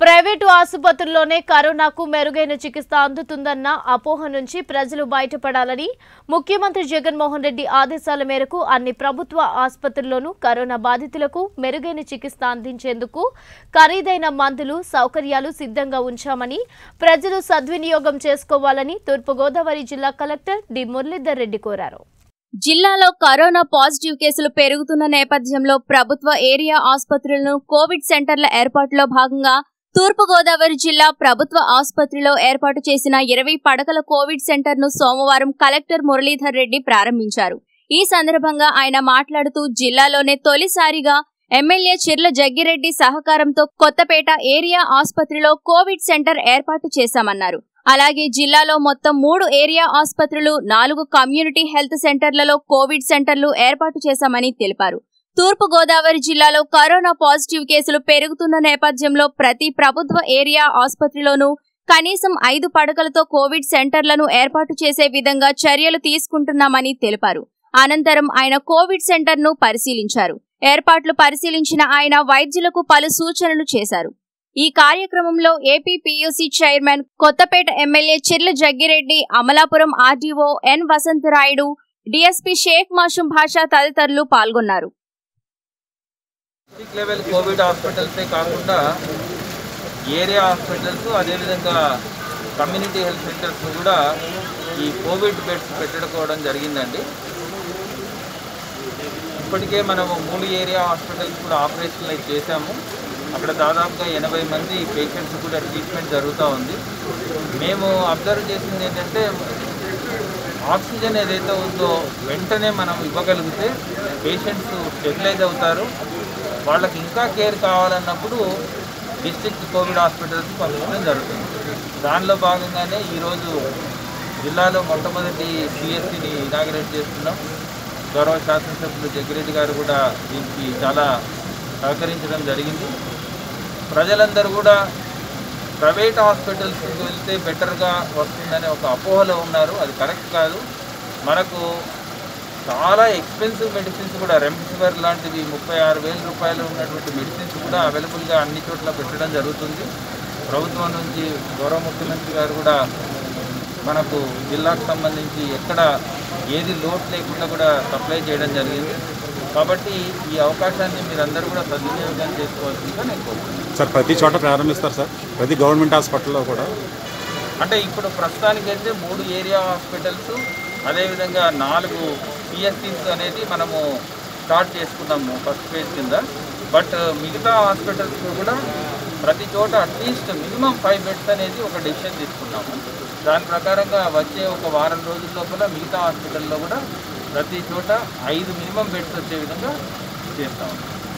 private ఆసుపత్రుల్లోనే కరోనాకు మెరుగైన చికిత్స అందుతుందన్న అపోహ నుంచి ప్రజలు బయటపడాలని ముఖ్యమంత్రి జగన్మోహన్ రెడ్డి ఆదేశాల మేరకు అన్ని ప్రభుత్వ ఆసుపత్రుల్లోనూ కరోనా బాధితులకు మెరుగైన చికిత్స అందించేందుకు ఖరీదైన మందులు సౌకర్యాలు సిద్ధంగా ఉంచామని ప్రజలు సద్వినియోగం చేసుకోవాలని తూర్పుగోదావరి జిల్లా కలెక్టర్ డి మురళీధర్ రెడ్డి కోరారు జిల్లాలో కరోనా పాజిటివ్ కేసులు పెరుగుతున్న నేపథ్యంలో ప్రభుత్వ ఏరియా ఆసుపత్రులను కోవిడ్ సెంటర్ల ఏర్పాటులో భాగంగా తూర్పుగోదావరి జిల్లా ప్రభుత్వ ఆసుపత్రిలో ఏర్పాటు చేసిన ఇరవై పడకల కోవిడ్ సెంటర్ను సోమవారం కలెక్టర్ మురళీధర్ రెడ్డి ప్రారంభించారు ఈ సందర్భంగా ఆయన మాట్లాడుతూ జిల్లాలోనే తొలిసారిగా ఎమ్మెల్యే చిర్ల జగ్గిరెడ్డి సహకారంతో కొత్తపేట ఏరియా ఆసుపత్రిలో కోవిడ్ సెంటర్ ఏర్పాటు చేశామన్నారు అలాగే జిల్లాలో మొత్తం మూడు ఏరియా ఆసుపత్రులు నాలుగు కమ్యూనిటీ హెల్త్ సెంటర్లలో కోవిడ్ సెంటర్లు ఏర్పాటు చేశామని తెలిపారు తూర్పు గోదావరి జిల్లాలో కరోనా పాజిటివ్ కేసులు పెరుగుతున్న నేపథ్యంలో ప్రతి ప్రభుత్వ ఏరియా ఆసుపత్రిలోనూ కనీసం ఐదు పడకలతో కోవిడ్ సెంటర్లను ఏర్పాటు చేసే విధంగా చర్యలు తీసుకుంటున్నామని తెలిపారు అనంతరం ఆయన కోవిడ్ సెంటర్ను పరిశీలించారు ఏర్పాట్లు పరిశీలించిన ఆయన వైద్యులకు పలు సూచనలు చేశారు ఈ కార్యక్రమంలో AP PUC chairman Kothapeta MLA Chirla Jaggireddy Amalapuram RDO N Vasantharayudu DSP Sheikh Mashum Basha తదితరులు పాల్గొన్నారు డిస్ట్రిక్ట్ లెవెల్ కోవిడ్ హాస్పిటల్సే కాకుండా ఏరియా హాస్పిటల్స్ అదేవిధంగా కమ్యూనిటీ హెల్త్ సెంటర్స్ కూడా ఈ కోవిడ్ బెడ్స్ పెట్టుకోవడం జరిగిందండి ఇప్పటికే మనము మూడు ఏరియా హాస్పిటల్స్ కూడా ఆపరేషనలైజ్ చేశాము అక్కడ దాదాపుగా ఎనభై మంది పేషెంట్స్ కూడా ట్రీట్మెంట్ జరుగుతూ ఉంది మేము అబ్జర్వ్ చేసింది ఏంటంటే ఆక్సిజన్ ఏదైతే ఉందో వెంటనే మనం ఇవ్వగలిగితే పేషెంట్స్ స్టెబిలైజ్ అవుతారు వాళ్ళకి ఇంకా కేర్ కావాలన్నప్పుడు డిస్ట్రిక్ట్ కోవిడ్ హాస్పిటల్స్ పంపించడం జరుగుతుంది దానిలో భాగంగానే ఈరోజు జిల్లాలో మొట్టమొదటి సిఎస్సిని ఇనాగ్రేట్ చేస్తున్నాం గౌరవ శాసనసభ్యులు జగ్గిరెడ్డి గారు కూడా దీనికి చాలా సహకరించడం జరిగింది ప్రజలందరూ కూడా ప్రైవేట్ హాస్పిటల్స్కి వెళ్తే బెటర్గా వస్తుందనే ఒక అపోహలో ఉన్నారు అది కరెక్ట్ కాదు మనకు చాలా ఎక్స్పెన్సివ్ మెడిసిన్స్ కూడా రెమ్డెసివిర్ లాంటివి ముప్పై ఆరు వేల రూపాయలు ఉన్నటువంటి మెడిసిన్స్ కూడా అవైలబుల్గా అన్ని చోట్ల పెట్టడం జరుగుతుంది ప్రభుత్వం నుంచి గౌరవ ముఖ్యమంత్రి గారు కూడా మనకు జిల్లాకు సంబంధించి ఎక్కడ ఏది లోటు లేకుండా కూడా సప్లై చేయడం జరిగింది కాబట్టి ఈ అవకాశాన్ని మీరందరూ కూడా సద్వినియోగం చేసుకోవాల్సిందిగా నేను కోరుతున్నాను సార్ ప్రతి చోట ప్రారంభిస్తారు సార్ ప్రతి గవర్నమెంట్ హాస్పిటల్లో కూడా అంటే ఇప్పుడు ప్రస్తుతానికైతే మూడు ఏరియా హాస్పిటల్స్ అదేవిధంగా నాలుగు పిఎస్సీస్ అనేది మనము స్టార్ట్ చేసుకున్నాము ఫస్ట్ ఫేజ్ కింద బట్ మిగతా హాస్పిటల్స్ కూడా ప్రతి చోట అట్లీస్ట్ మినిమం ఫైవ్ బెడ్స్ అనేది ఒక డెసిషన్ తీసుకున్నాము దాని ప్రకారంగా వచ్చే ఒక వారం రోజుల లోపల మిగతా హాస్పిటల్లో కూడా ప్రతి చోట ఐదు మినిమం బెడ్స్ వచ్చే విధంగా చేస్తాము